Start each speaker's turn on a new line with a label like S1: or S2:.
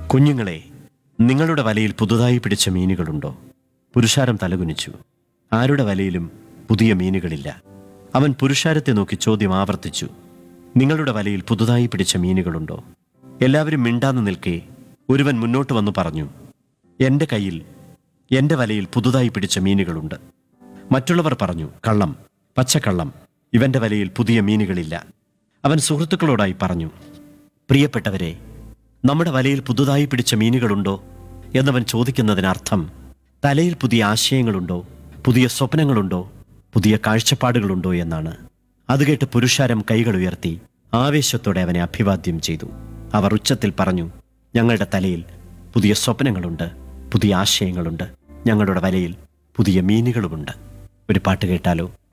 S1: കുഞ്ഞുങ്ങളെ നിങ്ങളുടെ വലയിൽ പുതുതായി പിടിച്ച മീനുകളുണ്ടോ പുരുഷാരം തലകുനിച്ചു ആരുടെ വലയിലും പുതിയ മീനുകളില്ല അവൻ പുരുഷാരത്തെ നോക്കി ചോദ്യം ആവർത്തിച്ചു നിങ്ങളുടെ വലയിൽ പുതുതായി പിടിച്ച മീനുകളുണ്ടോ എല്ലാവരും മിണ്ടാന്ന് നിൽക്കെ ഒരുവൻ മുന്നോട്ട് വന്നു പറഞ്ഞു എൻ്റെ കയ്യിൽ എൻ്റെ വലയിൽ പുതുതായി പിടിച്ച മീനുകളുണ്ട് മറ്റുള്ളവർ പറഞ്ഞു കള്ളം പച്ചക്കള്ളം ഇവന്റെ വലയിൽ പുതിയ മീനുകളില്ല അവൻ സുഹൃത്തുക്കളോടായി പറഞ്ഞു പ്രിയപ്പെട്ടവരെ നമ്മുടെ വലയിൽ പുതുതായി പിടിച്ച മീനുകളുണ്ടോ എന്നവൻ ചോദിക്കുന്നതിനർത്ഥം തലയിൽ പുതിയ ആശയങ്ങളുണ്ടോ പുതിയ സ്വപ്നങ്ങളുണ്ടോ പുതിയ കാഴ്ചപ്പാടുകളുണ്ടോ എന്നാണ് അത് കേട്ട് പുരുഷാരം കൈകൾ ഉയർത്തി ആവേശത്തോടെ അവനെ അഭിവാദ്യം ചെയ്തു അവർ ഉച്ചത്തിൽ പറഞ്ഞു ഞങ്ങളുടെ തലയിൽ പുതിയ സ്വപ്നങ്ങളുണ്ട് പുതിയ ആശയങ്ങളുണ്ട് ഞങ്ങളുടെ വലയിൽ പുതിയ മീനുകളുമുണ്ട് ഒരു പാട്ട് കേട്ടാലോ